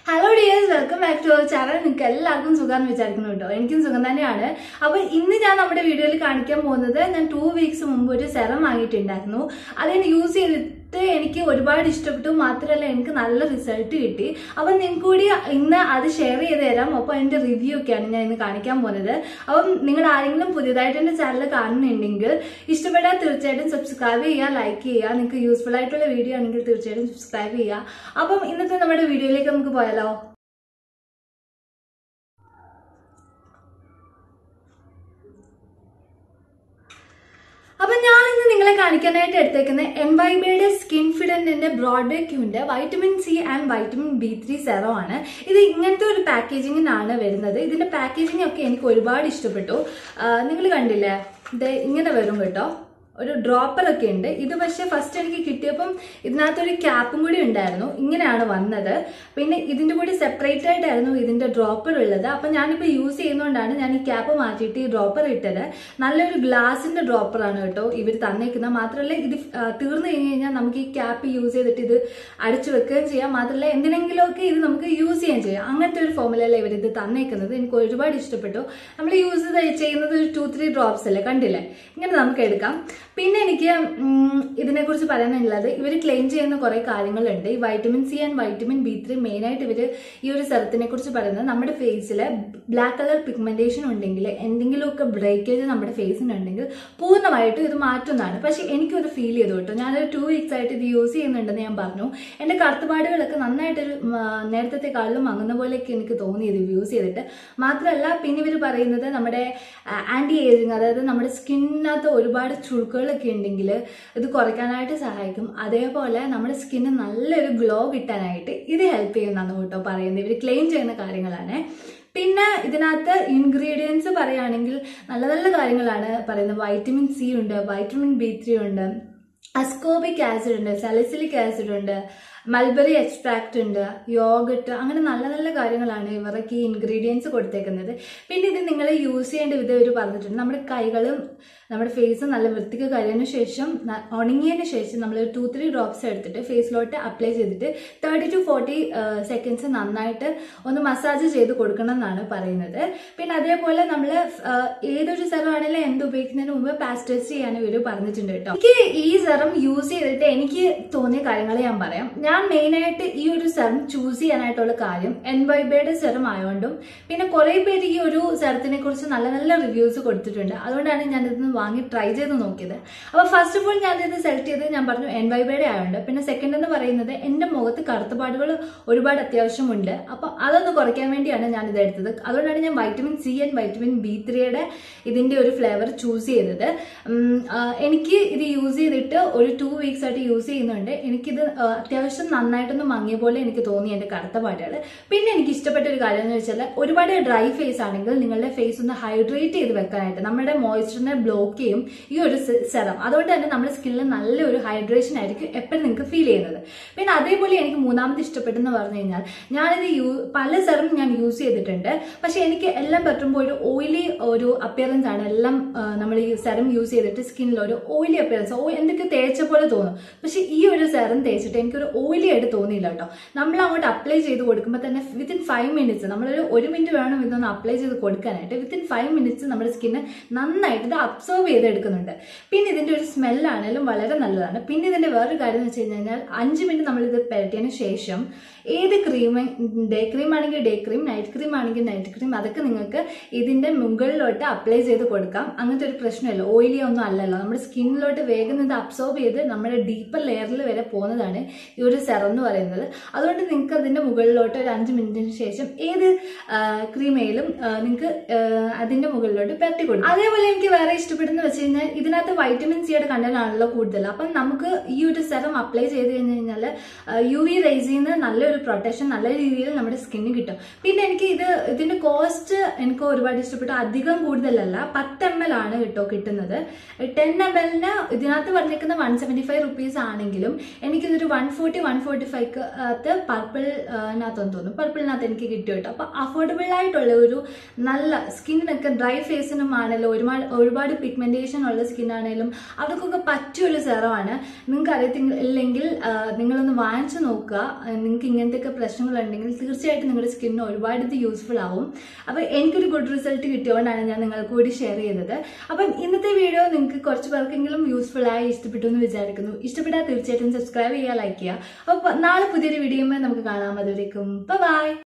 hello dears welcome back to our channel നിങ്ങൾക്ക് എല്ലാവർക്കും സുഖം വിചാരിക്കുന്നു കേട്ടോ എനിക്കും സുഖം തന്നെയാണ് അപ്പൊ ഇന്ന് ഞാൻ നമ്മുടെ വീഡിയോയിൽ കാണിക്കാൻ പോകുന്നത് ഞാൻ ടു വീക്സ് മുമ്പ് ഒരു സെറം വാങ്ങിയിട്ടുണ്ടായിരുന്നു അതിന് യൂസ് ചെയ്തിട്ട് എനിക്ക് ഒരുപാട് ഇഷ്ടപ്പെട്ടു മാത്രമല്ല എനിക്ക് നല്ല റിസൾട്ട് കിട്ടി അപ്പം നിങ്ങൾക്ക് കൂടി ഇന്ന് അത് ഷെയർ ചെയ്ത് തരാം അപ്പോൾ അതിന്റെ റിവ്യൂ ഒക്കെയാണ് ഞാൻ ഇന്ന് കാണിക്കാൻ പോകുന്നത് അപ്പം നിങ്ങൾ ആരെങ്കിലും പുതിയതായിട്ട് എൻ്റെ ചാനൽ കാണുന്നുണ്ടെങ്കിൽ ഇഷ്ടപ്പെട്ടാൽ തീർച്ചയായിട്ടും സബ്സ്ക്രൈബ് ചെയ്യുക ലൈക്ക് ചെയ്യുക നിങ്ങൾക്ക് യൂസ്ഫുൾ ആയിട്ടുള്ള വീഡിയോ ആണെങ്കിൽ തീർച്ചയായിട്ടും സബ്സ്ക്രൈബ് ചെയ്യുക അപ്പം ഇന്നത്തെ നമ്മുടെ വീഡിയോയിലേക്ക് നമുക്ക് പോയാലോ അപ്പൊ ഞാൻ ഇന്ന് നിങ്ങളെ കാണിക്കാനായിട്ട് എടുത്തേക്കുന്ന എംബൈബയുടെ സ്കിൻ ഫിഡന്റിന്റെ ബ്രോഡ്വേ ക്യൂന്റെ vitamin C and vitamin B three serum ആണ് ഇത് ഇങ്ങനത്തെ ഒരു പാക്കേജിങ്ങിനാണ് വരുന്നത് ഇതിന്റെ പാക്കേജിംഗ് ഒക്കെ എനിക്ക് ഒരുപാട് ഇഷ്ടപ്പെട്ടു നിങ്ങൾ കണ്ടില്ലേ ഇത് ഇങ്ങനെ വരും കേട്ടോ ഒരു ഡ്രോപ്പർ ഒക്കെ ഉണ്ട് ഇത് പക്ഷേ ഫസ്റ്റ് എനിക്ക് കിട്ടിയപ്പം ഇതിനകത്തൊരു ക്യാപ്പും കൂടി ഉണ്ടായിരുന്നു ഇങ്ങനെയാണ് വന്നത് പിന്നെ ഇതിന്റെ കൂടി സെപ്പറേറ്റ് ആയിട്ടായിരുന്നു ഇതിന്റെ ഡ്രോപ്പർ ഉള്ളത് അപ്പൊ ഞാനിപ്പോൾ യൂസ് ചെയ്യുന്നതുകൊണ്ടാണ് ഞാൻ ഈ ക്യാപ്പ് മാറ്റിയിട്ട് ഈ ഡ്രോപ്പർ ഇട്ടത് നല്ലൊരു ഗ്ലാസിന്റെ ഡ്രോപ്പറാണ് കേട്ടോ ഇവർ തന്നേക്കുന്നത് മാത്രമല്ല ഇത് ആ, തീർന്നു കഴിഞ്ഞ് കഴിഞ്ഞാൽ നമുക്ക് ഈ ക്യാപ്പ് യൂസ് ചെയ്തിട്ട് ഇത് അടച്ചു വെക്കുകയും ചെയ്യാം മാത്രമല്ല എന്തിനെങ്കിലുമൊക്കെ ഇത് നമുക്ക് യൂസ് ചെയ്യുകയും ചെയ്യാം അങ്ങനത്തെ ഒരു ഫോമിലല്ല ഇവർ ഇത് തന്നേക്കുന്നത് എനിക്ക് ഒരുപാട് ഇഷ്ടപ്പെട്ടു നമ്മൾ യൂസ് ചെയ്യുന്നത് ഒരു ടു ത്രീ ഡ്രോപ്സ് അല്ലേ കണ്ടില്ലേ ഇങ്ങനെ നമുക്ക് എടുക്കാം പിന്നെ എനിക്ക് ഉം, ഇതിനെക്കുറിച്ച് പറയാനുള്ളത് ഇവർ ക്ലെയിം ചെയ്യുന്ന കുറെ കാര്യങ്ങളുണ്ട് ഈ vitamin C and vitamin B three മെയിനായിട്ട് ഇവർ ഈ ഒരു സെറത്തിനെ കുറിച്ച് പറയുന്നത് നമ്മുടെ ഫേസിൽ ബ്ലാക്ക് കളർ പിഗ്മെന്റേഷൻ ഉണ്ടെങ്കിൽ എന്തെങ്കിലുമൊക്കെ ബ്രേക്കേജ് നമ്മുടെ ഫേസിനുണ്ടെങ്കിൽ പൂർണ്ണമായിട്ടും ഇത് മാറ്റുന്നതാണ് പക്ഷെ എനിക്കത് ഫീൽ ചെയ്തു കേട്ടോ ഞാനൊരു ടു വീക്സ് ആയിട്ട് ഇത് യൂസ് ചെയ്യുന്നുണ്ടെന്ന് ഞാൻ പറഞ്ഞു എൻ്റെ കറുത്തുപാടുകളൊക്കെ നന്നായിട്ടൊരു ഉം, ആ, നേരത്തെക്കാളിലും മങ്ങുന്ന പോലെയൊക്കെ എനിക്ക് തോന്നി ഇത് യൂസ് ചെയ്തിട്ട് മാത്രമല്ല പിന്നെ ഇവർ പറയുന്നത് നമ്മുടെ ആൻറ്റി ഏജിങ് അതായത് നമ്മുടെ സ്കിന്നിനകത്ത് ഒരുപാട് ചുളുക്കുകളൊക്കെ ഉണ്ടെങ്കിൽ ഇത് കുറയ്ക്കാനായിട്ട് സഹായിക്കും അതേപോലെ നമ്മുടെ സ്കിന്നിന് നല്ലൊരു ഗ്ലോ കിട്ടാനായിട്ട് ഇത് ഹെൽപ്പ് ചെയ്യുന്നതാണ് കേട്ടോ പറയുന്നത് ഇവർ ക്ലെയിം ചെയ്യുന്ന കാര്യങ്ങളാണ് പിന്നെ ഇതിനകത്ത് ഇൻഗ്രീഡിയൻസ് പറയുകയാണെങ്കിൽ നല്ല നല്ല കാര്യങ്ങളാണ് പറയുന്നത് വൈറ്റമിൻ സി ഉണ്ട് വൈറ്റമിൻ ബി ത്രീ ഉണ്ട് അസ്കോബിക് ആസിഡ് ഉണ്ട് സലിസിലിക് ആസിഡ് ഉണ്ട് മൽബറി എക്സ്ട്രാക്ട് ഉണ്ട് യോഗട്ട് അങ്ങനെ നല്ല നല്ല കാര്യങ്ങളാണ് ഇവർക്ക് ഈ ഇൻഗ്രീഡിയൻസ് കൊടുത്തേക്കുന്നത് പിന്നെ ഇത് നിങ്ങൾ യൂസ് ചെയ്യേണ്ട വിധം ഇവർ പറഞ്ഞിട്ടുണ്ട് നമ്മുടെ കൈകളും നമ്മുടെ ഫേസ് നല്ല വൃത്തിക്ക് കഴിയുന്ന ശേഷം ന- ഉണങ്ങിയതിന് ശേഷം നമ്മൾ ടു ത്രീ ഡ്രോപ്സ് എടുത്തിട്ട് ഫേസിലോട്ട് അപ്ലൈ ചെയ്തിട്ട് തേർട്ടി ടു ഫോർട്ടി സെക്കൻഡ്സ് നന്നായിട്ട് ഒന്ന് മസാജ് ചെയ്ത് കൊടുക്കണം എന്നാണ് പറയുന്നത് പിന്നെ അതേപോലെ നമ്മൾ ഏതൊരു സെറം ആണെങ്കിലും എന്ത് ഉപയോഗിക്കുന്നതിന് മുമ്പ് പാസ്റ്റേഴ്സ് ചെയ്യാൻ ഇവർ പറഞ്ഞിട്ടുണ്ട് കേട്ടോ എനിക്ക് ഈ സെറം യൂസ് ചെയ്തിട്ട് എനിക്ക് തോന്നിയ കാര്യങ്ങൾ ഞാൻ പറയാം ഞാൻ മെയിനായിട്ട് ഈ ഒരു സെറം ചൂസ് ചെയ്യാനായിട്ടുള്ള കാര്യം എൻവൈബയുടെ സെറം ആയതുകൊണ്ടും പിന്നെ കുറെ പേര് ഈ ഒരു സെറത്തിനെ കുറിച്ച് നല്ല നല്ല റിവ്യൂസ് കൊടുത്തിട്ടുണ്ട് അതുകൊണ്ടാണ് ഞാൻ ഇതിന് വാങ്ങി ട്രൈ ചെയ്ത് നോക്കിയത് അപ്പോൾ ഫസ്റ്റ് ഓഫ് ഓൾ ഞാൻ ഇത് സെലക്ട് ചെയ്തത് ഞാൻ പറഞ്ഞു എൻവൈബയുടെ ആയതുകൊണ്ട് പിന്നെ സെക്കൻഡ് എന്ന് പറയുന്നത് എൻ്റെ മുഖത്ത് കറുത്തപാടുകൾ ഒരുപാട് അത്യാവശ്യമുണ്ട് അപ്പോൾ അതൊന്ന് കുറയ്ക്കാൻ വേണ്ടിയാണ് ഞാൻ ഇത് എടുത്തത് അതുകൊണ്ടാണ് ഞാൻ vitamin C and vitamin B ത്രീയുടെ ഇതിൻ്റെ ഒരു ഫ്ലേവർ ചൂസ് ചെയ്തത് ഉം, ആ, എനിക്ക് ഇത് യൂസ് ചെയ്തിട്ട് ഒരു ടു വീക്സ് ആയിട്ട് യൂസ് ചെയ്യുന്നുണ്ട് എനിക്കിത് ആ, അത്യാവശ്യം നന്നായിട്ടൊന്ന് മങ്ങിയ പോലെ എനിക്ക് തോന്നി എൻ്റെ കറുത്ത പാടുകൾ പിന്നെ എനിക്ക് ഇഷ്ടപ്പെട്ട ഒരു കാര്യം എന്ന് വെച്ചാൽ ഒരുപാട് ഡ്രൈ ഫേസ് ആണെങ്കിൽ നിങ്ങളുടെ ഫേസ് ഒന്ന് ഹൈഡ്രേറ്റ് ചെയ്ത് വെക്കാനായിട്ട് നമ്മുടെ മോയ്സ്ചറിനെ ബ്ലോക്ക് ചെയ്യും ഈ ഒരു സെറം അതുകൊണ്ട് തന്നെ നമ്മുടെ സ്കിന്നിൽ നല്ലൊരു ഹൈഡ്രേഷൻ ആയിരിക്കും എപ്പോഴും നിങ്ങൾക്ക് ഫീൽ ചെയ്യുന്നത് പിന്നെ അതേപോലെ എനിക്ക് മൂന്നാമത് ഇഷ്ടപ്പെട്ടെന്ന് പറഞ്ഞു കഴിഞ്ഞാൽ ഞാനിത് യൂ പല സെറം ഞാൻ യൂസ് ചെയ്തിട്ടുണ്ട് പക്ഷെ എനിക്ക് എല്ലാം പറ്റുമ്പോൾ ഒരു ഓയിലി ഒരു അപ്പിയറൻസ് ആണ് എല്ലാം ആ, നമ്മൾ ഈ സെറം യൂസ് ചെയ്തിട്ട് സ്കിന്നിൽ ഒരു ഓയിലി അപ്പിയറൻസ് ഓ എന്തൊക്കെ തേച്ച പോലെ തോന്നും പക്ഷെ ഈ ഒരു സെറം തേച്ചിട്ട് എനിക്കൊരു ഓയിലി ആയിട്ട് തോന്നിയില്ല കേട്ടോ നമ്മൾ അങ്ങോട്ട് അപ്ലൈ ചെയ്ത് കൊടുക്കുമ്പോൾ തന്നെ വിത്തിൻ ഫൈവ് മിനിറ്റ്സ് നമ്മളൊരു ഒരു മിനിറ്റ് വേണം ഇതൊന്ന് അപ്ലൈ ചെയ്ത് കൊടുക്കാനായിട്ട് വിത്തിൻ ഫൈവ് മിനിറ്റ്സ് നമ്മുടെ സ്കിന്ന് നന്നായിട്ട് ഇത് അബ്സോർവ് ചെയ്തെടുക്കുന്നുണ്ട് പിന്നെ ഇതിന്റെ ഒരു സ്മെല്ലാണെങ്കിലും വളരെ നല്ലതാണ് പിന്നെ ഇതിന്റെ വേറൊരു കാര്യം എന്ന് വെച്ച് കഴിഞ്ഞാൽ അഞ്ച് മിനിറ്റ് നമ്മൾ ഇത് പുരട്ടിയതിന് ശേഷം ഏത് ക്രീം ഡേ ക്രീം ആണെങ്കിൽ ഡേ ക്രീം നൈറ്റ് ക്രീം ആണെങ്കിൽ നൈറ്റ് ക്രീം അതൊക്കെ നിങ്ങൾക്ക് ഇതിന്റെ മുകളിലോട്ട് അപ്ലൈ ചെയ്ത് കൊടുക്കാം അങ്ങനത്തെ ഒരു പ്രശ്നമില്ല ഓയിലി ഒന്നും അല്ലല്ലോ നമ്മുടെ സ്കിന്നിലോട്ട് വേഗം ഇത് അബ്സോർബ് ചെയ്ത് നമ്മുടെ ഡീപ്പർ ലെയറിൽ വരെ പോകുന്നതാണ് ഈ ഒരു സെറം എന്ന് പറയുന്നത് അതുകൊണ്ട് നിങ്ങൾക്ക് അതിന്റെ മുകളിലോട്ട് ഒരു അഞ്ച് മിനിറ്റിന് ശേഷം ഏത് ക്രീമയിലും നിങ്ങൾക്ക് അതിന്റെ മുകളിലോട്ട് പരട്ടി കൊടുക്കും അതേപോലെ എനിക്ക് വേറെ ഇഷ്ടപ്പെടുന്ന വെച്ച് കഴിഞ്ഞാൽ ഇതിനകത്ത് വൈറ്റമിൻ സിയുടെ കണ്ടന്റ് ആണല്ലോ കൂടുതൽ അപ്പം നമുക്ക് ഈ ഒരു സെറം അപ്ലൈ ചെയ്ത് കഴിഞ്ഞ് കഴിഞ്ഞാൽ യു വി റേസിൽ നിന്ന് നല്ലൊരു പ്രൊട്ടക്ഷൻ നല്ല രീതിയിൽ നമ്മുടെ സ്കിന്നിന് കിട്ടും പിന്നെ എനിക്ക് ഇത് ഇതിന്റെ കോസ്റ്റ് എനിക്ക് ഒരുപാട് ഇഷ്ടപ്പെട്ടു അധികം കൂടുതലല്ല പത്ത് എം എൽ ആണ് കേട്ടോ കിട്ടുന്നത് ടെൻ എം എല്ലിന് ഇതിനകത്ത് പറഞ്ഞിരിക്കുന്ന വൺ സെവൻറ്റി ഫൈവ് റുപ്പീസ് ആണെങ്കിലും എനിക്കിതൊരു one forty one one forty five അകത്ത് പർപ്പിളിനകത്തൊന്ന് തോന്നുന്നു പർപ്പിളിനകത്ത് എനിക്ക് കിട്ടും കേട്ടോ അപ്പോൾ അഫോർഡബിൾ ആയിട്ടുള്ള ഒരു നല്ല സ്കിന്നിനൊക്കെ ഡ്രൈ ഫേസിനും ആണെങ്കിലും ഒരുപാട് ഒരുപാട് പിഗ്മെന്റേഷൻ ഉള്ള സ്കിന്നാണേലും അവർക്കൊക്കെ പറ്റിയൊരു സെറമാണ് നിങ്ങൾക്ക് അറിയത്തില്ലെങ്കിൽ ആ, നിങ്ങളൊന്ന് വാങ്ങിച്ചു നോക്കുക ആ, നിങ്ങൾക്ക് ഇങ്ങനത്തെയൊക്കെ പ്രശ്നങ്ങളുണ്ടെങ്കിൽ തീർച്ചയായിട്ടും നിങ്ങളുടെ സ്കിന്നിന് ഒരുപാട് ഇത് യൂസ്ഫുൾ ആവും അപ്പോൾ എനിക്കൊരു ഗുഡ് റിസൾട്ട് കിട്ടിയതുകൊണ്ടാണ് ഞാൻ നിങ്ങൾക്ക് കൂടി ഷെയർ ചെയ്തത് അപ്പം ഇന്നത്തെ വീഡിയോ നിങ്ങൾക്ക് കുറച്ച് പേർക്കെങ്കിലും യൂസ്ഫുൾ ആയി ഇഷ്ടപ്പെട്ടു എന്ന് വിചാരിക്കുന്നു ഇഷ്ടപ്പെട്ടാൽ തീർച്ചയായിട്ടും സബ്സ്ക്രൈബ് ചെയ്യുക ലൈക്ക് ചെയ്യുക അപ്പോൾ നാളെ പുതിയൊരു വീഡിയോ നമുക്ക് കാണാം അതുവരേക്കും ബൈ